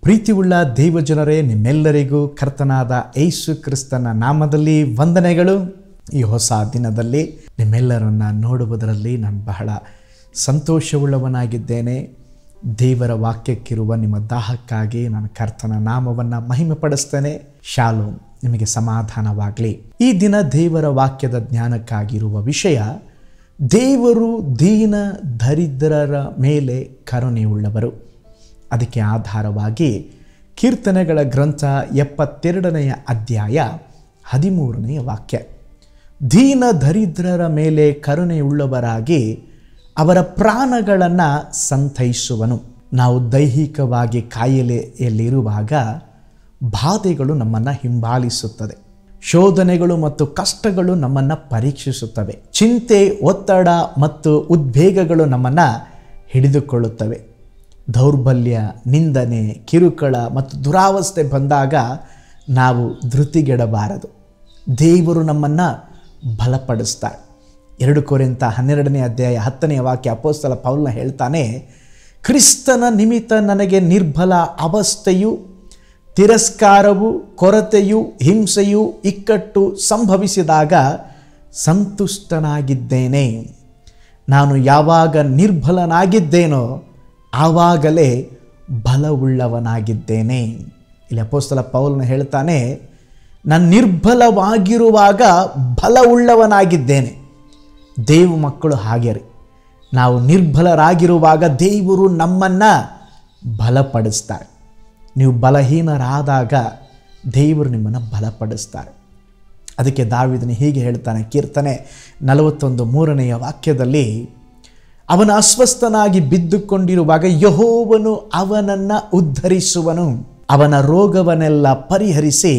ಪ್ರೀತಿಯುಳ್ಳ ದೇವಜನರೇ ನಿಮ್ಮೆಲ್ಲರಿಗೂ ಕರ್ತನಾದ ಯೇಸು ಕ್ರಿಸ್ತನ ನಾಮದಲ್ಲಿ ವಂದನೆಗಳು ಈ ಹೊಸ ದಿನದಲ್ಲಿ ನಿಮ್ಮೆಲ್ಲರನ್ನ ನೋಡುವುದರಲ್ಲಿ ನಾನು ಬಹಳ ಸಂತೋಷವುಳ್ಳವನಾಗಿದ್ದೇನೆ ದೇವರ ವಾಕ್ಯಕ್ಕಿರುವ ನಿಮ್ಮ ದಾಹಕ್ಕಾಗಿ ನಾನು ಕರ್ತನ ನಾಮವನ್ನು ಮಹಿಮೆ ಪಡಿಸ್ತೇನೆ ಶಾಲು ನಿಮಗೆ ಸಮಾಧಾನವಾಗಲಿ ಈ ದಿನ ದೇವರ ವಾಕ್ಯದ ಜ್ಞಾನಕ್ಕಾಗಿರುವ ವಿಷಯ ದೇವರು ದೀನ ದರಿದ್ರರ ಮೇಲೆ ಕರುಣೆಯುಳ್ಳವರು ಅದಕ್ಕೆ ಆಧಾರವಾಗಿ ಕೀರ್ತನೆಗಳ ಗ್ರಂಥ ಎಪ್ಪತ್ತೆರಡನೆಯ ಅಧ್ಯಾಯ ಹದಿಮೂರನೆಯ ವಾಕ್ಯ ದೀನ ದರಿದ್ರರ ಮೇಲೆ ಕರುಣೆಯುಳ್ಳವರಾಗಿ ಅವರ ಪ್ರಾಣಗಳನ್ನು ಸಂತೈಸುವನು ನಾವು ದೈಹಿಕವಾಗಿ ಕಾಯಿಲೆಯಲ್ಲಿರುವಾಗ ಬಾಧೆಗಳು ನಮ್ಮನ್ನು ಹಿಂಬಾಲಿಸುತ್ತದೆ ಶೋಧನೆಗಳು ಮತ್ತು ಕಷ್ಟಗಳು ನಮ್ಮನ್ನು ಪರೀಕ್ಷಿಸುತ್ತವೆ ಚಿಂತೆ ಒತ್ತಡ ಮತ್ತು ಉದ್ವೇಗಗಳು ನಮ್ಮನ್ನು ಹಿಡಿದುಕೊಳ್ಳುತ್ತವೆ ದೌರ್ಬಲ್ಯ ನಿಂದನೆ ಕಿರುಕುಳ ಮತ್ತು ದುರಾವಸ್ಥೆ ಬಂದಾಗ ನಾವು ಧೃತಿಗೆಡಬಾರದು ದೇವರು ನಮ್ಮನ್ನು ಬಲಪಡಿಸ್ತಾರೆ ಎರಡು ಕೋರಿಂತ ಹನ್ನೆರಡನೇ ಅಧ್ಯಾಯ ಹತ್ತನೆಯ ವಾಕ್ಯ ಅಪೋಸ್ತಲ ಪೌಲ್ನ ಹೇಳ್ತಾನೆ ಕ್ರಿಸ್ತನ ನಿಮಿತ್ತ ನನಗೆ ನಿರ್ಬಲ ಅವಸ್ಥೆಯು ತಿರಸ್ಕಾರವು ಕೊರತೆಯು ಹಿಂಸೆಯು ಇಕ್ಕಟ್ಟು ಸಂಭವಿಸಿದಾಗ ಸಂತುಷ್ಟನಾಗಿದ್ದೇನೆ ನಾನು ಯಾವಾಗ ನಿರ್ಬಲನಾಗಿದ್ದೇನೋ ಆವಾಗಲೇ ಬಲವುಳ್ಳವನಾಗಿದ್ದೇನೆ ಇಲ್ಲಿ ಅಪೋಸ್ತಲ ಪೌಲ್ನ ಹೇಳ್ತಾನೆ ನಾನು ನಿರ್ಬಲವಾಗಿರುವಾಗ ಬಲವುಳ್ಳವನಾಗಿದ್ದೇನೆ ದೇವ ಮಕ್ಕಳು ಹಾಗೆ ರೀ ನಾವು ನಿರ್ಬಲರಾಗಿರುವಾಗ ದೇವರು ನಮ್ಮನ್ನು ಬಲಪಡಿಸ್ತಾರೆ ನೀವು ಬಲಹೀನರಾದಾಗ ದೇವರು ನಿಮ್ಮನ್ನು ಬಲಪಡಿಸ್ತಾರೆ ಅದಕ್ಕೆ ದಾವಿದನು ಹೀಗೆ ಹೇಳ್ತಾನೆ ಕೀರ್ತನೆ ನಲವತ್ತೊಂದು ಮೂರನೆಯ ವಾಕ್ಯದಲ್ಲಿ ಅವನ ಅಸ್ವಸ್ಥನಾಗಿ ಬಿದ್ದುಕೊಂಡಿರುವಾಗ ಯಹೋವನು ಅವನನ್ನು ಉದ್ಧರಿಸುವನು ಅವನ ರೋಗವನ್ನೆಲ್ಲ ಪರಿಹರಿಸಿ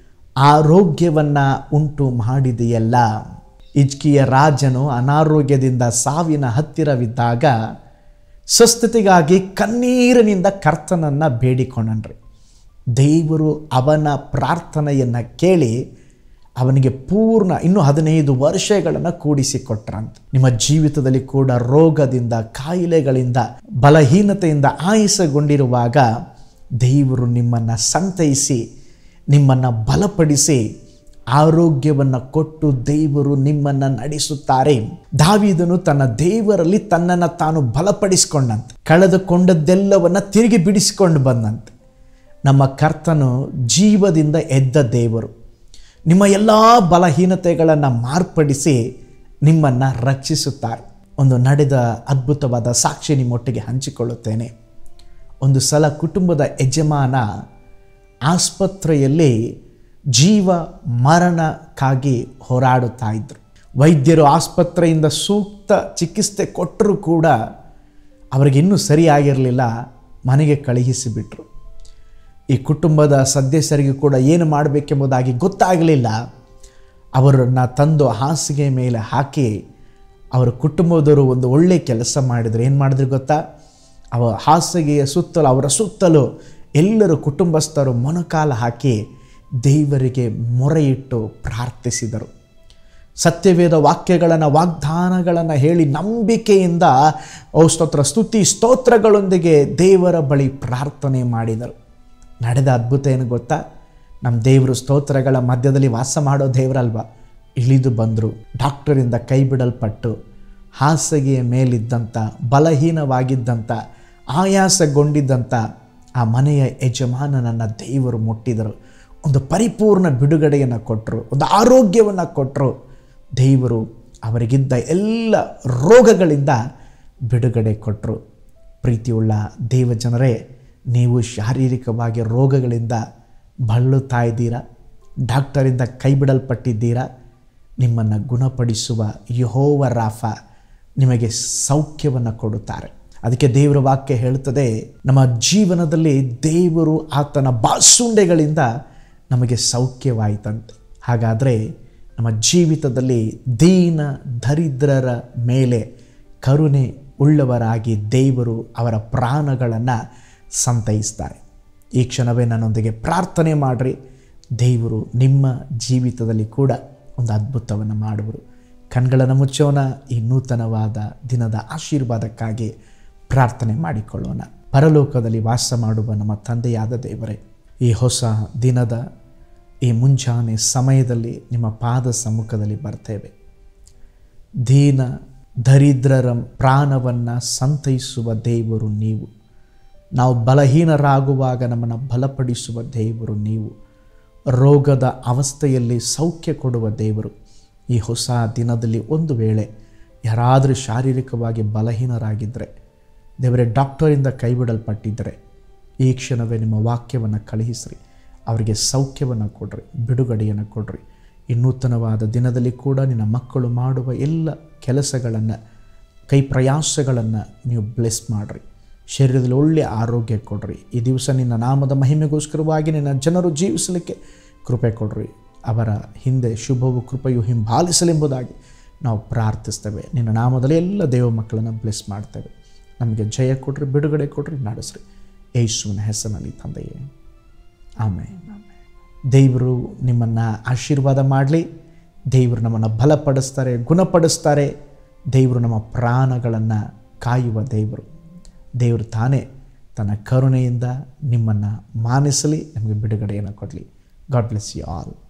ಆರೋಗ್ಯವನ್ನು ಉಂಟು ಮಾಡಿದೆಯಲ್ಲ ಇಜ್ಕಿಯ ರಾಜನು ಅನಾರೋಗ್ಯದಿಂದ ಸಾವಿನ ಹತ್ತಿರವಿದ್ದಾಗ ಸ್ವಸ್ಥತೆಗಾಗಿ ಕಣ್ಣೀರಿನಿಂದ ಕರ್ತನನ್ನು ಬೇಡಿಕೊಂಡನ್ರಿ ದೇವರು ಅವನ ಪ್ರಾರ್ಥನೆಯನ್ನು ಕೇಳಿ ಅವನಿಗೆ ಪೂರ್ಣ ಇನ್ನು ಹದಿನೈದು ವರ್ಷಗಳನ್ನು ಕೂಡಿಸಿಕೊಟ್ರಂತ ನಿಮ್ಮ ಜೀವಿತದಲ್ಲಿ ಕೂಡ ರೋಗದಿಂದ ಕಾಯಿಲೆಗಳಿಂದ ಬಲಹೀನತೆಯಿಂದ ಆಯಸಗೊಂಡಿರುವಾಗ ದೇವರು ನಿಮ್ಮನ್ನು ಸಂತೈಸಿ ನಿಮ್ಮನ್ನು ಬಲಪಡಿಸಿ ಆರೋಗ್ಯವನ್ನು ಕೊಟ್ಟು ದೇವರು ನಿಮ್ಮನ್ನು ನಡೆಸುತ್ತಾರೆ ದಾವಿದನು ತನ್ನ ದೇವರಲ್ಲಿ ತನ್ನನ್ನು ತಾನು ಬಲಪಡಿಸಿಕೊಂಡಂತೆ ಕಳೆದುಕೊಂಡದ್ದೆಲ್ಲವನ್ನು ತಿರುಗಿ ಬಿಡಿಸಿಕೊಂಡು ಬಂದಂತೆ ನಮ್ಮ ಕರ್ತನು ಜೀವದಿಂದ ಎದ್ದ ದೇವರು ನಿಮ್ಮ ಎಲ್ಲ ಬಲಹೀನತೆಗಳನ್ನು ಮಾರ್ಪಡಿಸಿ ನಿಮ್ಮನ್ನು ರಕ್ಷಿಸುತ್ತಾರೆ ಒಂದು ನಡೆದ ಅದ್ಭುತವಾದ ಸಾಕ್ಷಿ ನಿಮ್ಮೊಟ್ಟಿಗೆ ಹಂಚಿಕೊಳ್ಳುತ್ತೇನೆ ಒಂದು ಸಲ ಕುಟುಂಬದ ಯಜಮಾನ ಆಸ್ಪತ್ರೆಯಲ್ಲಿ ಜೀವ ಮರಣಕ್ಕಾಗಿ ಹೋರಾಡುತ್ತಾ ಇದ್ದರು ವೈದ್ಯರು ಆಸ್ಪತ್ರೆಯಿಂದ ಸೂಕ್ತ ಚಿಕಿತ್ಸೆ ಕೊಟ್ಟರೂ ಕೂಡ ಅವರಿಗೆ ಇನ್ನೂ ಸರಿಯಾಗಿರಲಿಲ್ಲ ಮನೆಗೆ ಕಳುಹಿಸಿಬಿಟ್ರು ಈ ಕುಟುಂಬದ ಸದಸ್ಯರಿಗೂ ಕೂಡ ಏನು ಮಾಡಬೇಕೆಂಬುದಾಗಿ ಗೊತ್ತಾಗಲಿಲ್ಲ ಅವರನ್ನು ತಂದು ಹಾಸಿಗೆ ಮೇಲೆ ಹಾಕಿ ಅವರ ಕುಟುಂಬದವರು ಒಂದು ಒಳ್ಳೆಯ ಕೆಲಸ ಮಾಡಿದರು ಏನು ಮಾಡಿದ್ರು ಗೊತ್ತಾ ಅವ ಹಾಸಿಗೆಯ ಸುತ್ತಲೂ ಅವರ ಸುತ್ತಲೂ ಎಲ್ಲರೂ ಕುಟುಂಬಸ್ಥರು ಮೊಣಕಾಲ ಹಾಕಿ ದೇವರಿಗೆ ಮೊರೆಯಿಟ್ಟು ಪ್ರಾರ್ಥಿಸಿದರು ಸತ್ಯವೇದ ವಾಕ್ಯಗಳನ್ನು ವಾಗ್ದಾನಗಳನ್ನು ಹೇಳಿ ನಂಬಿಕೆಯಿಂದ ಓ ಸ್ತೋತ್ರ ಸ್ತುತಿ ಸ್ತೋತ್ರಗಳೊಂದಿಗೆ ದೇವರ ಬಳಿ ಪ್ರಾರ್ಥನೆ ಮಾಡಿದರು ನಡೆದ ಅದ್ಭುತ ಏನು ಗೊತ್ತಾ ನಮ್ಮ ದೇವರು ಸ್ತೋತ್ರಗಳ ಮಧ್ಯದಲ್ಲಿ ವಾಸ ಮಾಡೋ ದೇವರಲ್ವ ಇಳಿದು ಬಂದರು ಡಾಕ್ಟರಿಂದ ಕೈ ಬಿಡಲ್ಪಟ್ಟು ಹಾಸಿಗೆಯ ಮೇಲಿದ್ದಂಥ ಬಲಹೀನವಾಗಿದ್ದಂಥ ಆಯಾಸಗೊಂಡಿದ್ದಂಥ ಆ ಮನೆಯ ಯಜಮಾನನನ್ನು ದೇವರು ಮುಟ್ಟಿದರು ಒಂದು ಪರಿಪೂರ್ಣ ಬಿಡುಗಡೆಯನ್ನು ಕೊಟ್ಟರು ಒಂದು ಆರೋಗ್ಯವನ್ನು ಕೊಟ್ಟರು ದೇವರು ಅವರಿಗಿದ್ದ ಎಲ್ಲ ರೋಗಗಳಿಂದ ಬಿಡುಗಡೆ ಕೊಟ್ಟರು ಪ್ರೀತಿಯುಳ್ಳ ದೇವಜನರೇ ನೀವು ಶಾರೀರಿಕವಾಗಿ ರೋಗಗಳಿಂದ ಬಳಲುತ್ತಾ ಇದ್ದೀರಾ ಡಾಕ್ಟರಿಂದ ಕೈ ಬಿಡಲ್ಪಟ್ಟಿದ್ದೀರಾ ನಿಮ್ಮನ್ನು ಗುಣಪಡಿಸುವ ಯಹೋವ ರಾಫ ನಿಮಗೆ ಸೌಖ್ಯವನ್ನು ಕೊಡುತ್ತಾರೆ ಅದಕ್ಕೆ ದೇವರ ವಾಕ್ಯ ಹೇಳುತ್ತದೆ ನಮ್ಮ ಜೀವನದಲ್ಲಿ ದೇವರು ಆತನ ಬಾಸುಂಡೆಗಳಿಂದ ನಮಗೆ ಸೌಖ್ಯವಾಯಿತಂತೆ ಹಾಗಾದರೆ ನಮ್ಮ ಜೀವಿತದಲ್ಲಿ ದೀನ ದರಿದ್ರರ ಮೇಲೆ ಕರುಣೆ ಉಳ್ಳವರಾಗಿ ದೇವರು ಅವರ ಪ್ರಾಣಗಳನ್ನು ಸಂತೈಸ್ತಾರೆ ಈ ಕ್ಷಣವೇ ನನ್ನೊಂದಿಗೆ ಪ್ರಾರ್ಥನೆ ಮಾಡಿರಿ ದೇವರು ನಿಮ್ಮ ಜೀವಿತದಲ್ಲಿ ಕೂಡ ಒಂದು ಅದ್ಭುತವನ್ನು ಮಾಡುವರು ಕಣ್ಗಳನ್ನು ಮುಚ್ಚೋಣ ಈ ನೂತನವಾದ ದಿನದ ಆಶೀರ್ವಾದಕ್ಕಾಗಿ ಪ್ರಾರ್ಥನೆ ಮಾಡಿಕೊಳ್ಳೋಣ ಪರಲೋಕದಲ್ಲಿ ವಾಸ ಮಾಡುವ ನಮ್ಮ ತಂದೆಯಾದ ದೇವರೇ ಈ ಹೊಸ ದಿನದ ಈ ಮುಂಜಾನೆ ಸಮಯದಲ್ಲಿ ನಿಮ್ಮ ಪಾದ ಸಮ್ಮುಖದಲ್ಲಿ ಬರ್ತೇವೆ ದೀನ ದರಿದ್ರರ ಪ್ರಾಣವನ್ನು ಸಂತೈಸುವ ದೇವರು ನೀವು ನಾವು ಬಲಹೀನರಾಗುವಾಗ ನಮ್ಮನ್ನು ಬಲಪಡಿಸುವ ದೇವರು ನೀವು ರೋಗದ ಅವಸ್ಥೆಯಲ್ಲಿ ಸೌಖ್ಯ ಕೊಡುವ ದೇವರು ಈ ಹೊಸ ದಿನದಲ್ಲಿ ಒಂದು ವೇಳೆ ಯಾರಾದರೂ ಶಾರೀರಿಕವಾಗಿ ಬಲಹೀನರಾಗಿದ್ದರೆ ದೇವರೇ ಡಾಕ್ಟರಿಂದ ಕೈಬಿಡಲ್ಪಟ್ಟಿದ್ದರೆ ಈ ಕ್ಷಣವೇ ನಿಮ್ಮ ವಾಕ್ಯವನ್ನು ಕಳುಹಿಸ್ರಿ ಅವರಿಗೆ ಸೌಖ್ಯವನ್ನು ಕೊಡ್ರಿ ಬಿಡುಗಡೆಯನ್ನು ಕೊಡ್ರಿ ಈ ನೂತನವಾದ ದಿನದಲ್ಲಿ ಕೂಡ ನಿನ್ನ ಮಕ್ಕಳು ಮಾಡುವ ಎಲ್ಲ ಕೆಲಸಗಳನ್ನು ಕೈ ಪ್ರಯಾಸಗಳನ್ನು ನೀವು ಬ್ಲೆಸ್ ಮಾಡಿರಿ ಶರೀರದಲ್ಲಿ ಒಳ್ಳೆಯ ಆರೋಗ್ಯ ಕೊಡ್ರಿ ಈ ದಿವಸ ನಿನ್ನ ನಾಮದ ಮಹಿಮೆಗೋಸ್ಕರವಾಗಿ ನಿನ್ನ ಜನರು ಜೀವಿಸಲಿಕ್ಕೆ ಕೃಪೆ ಕೊಡ್ರಿ ಅವರ ಹಿಂದೆ ಶುಭವು ಕೃಪೆಯು ಹಿಂಬಾಲಿಸಲೆಂಬುದಾಗಿ ನಾವು ಪ್ರಾರ್ಥಿಸ್ತೇವೆ ನಿನ್ನ ನಾಮದಲ್ಲಿ ಎಲ್ಲ ದೇವ ಮಕ್ಕಳನ್ನು ಬ್ಲೆಸ್ ಮಾಡ್ತೇವೆ ನಮಗೆ ಜಯ ಕೊಡ್ರಿ ಬಿಡುಗಡೆ ಕೊಡ್ರಿ ನಡೆಸ್ರಿ ಯೇಸುವಿನ ಹೆಸರಿನಲ್ಲಿ ತಂದೆಯೇ ಆಮೇಲೆ ದೇವರು ನಿಮ್ಮನ್ನು ಆಶೀರ್ವಾದ ಮಾಡಲಿ ದೇವರು ನಮ್ಮನ್ನು ಬಲಪಡಿಸ್ತಾರೆ ಗುಣಪಡಿಸ್ತಾರೆ ದೇವರು ನಮ್ಮ ಪ್ರಾಣಗಳನ್ನು ಕಾಯುವ ದೇವರು ದೇವರು ತಾನೇ ತನ್ನ ಕರುಣೆಯಿಂದ ನಿಮ್ಮನ್ನು ಮಾನಿಸಲಿ ನಮಗೆ ಬಿಡುಗಡೆಯನ್ನು ಕೊಡಲಿ ಗಾಡ್ ಬ್ಲೆಸ್ ಯು ಆಲ್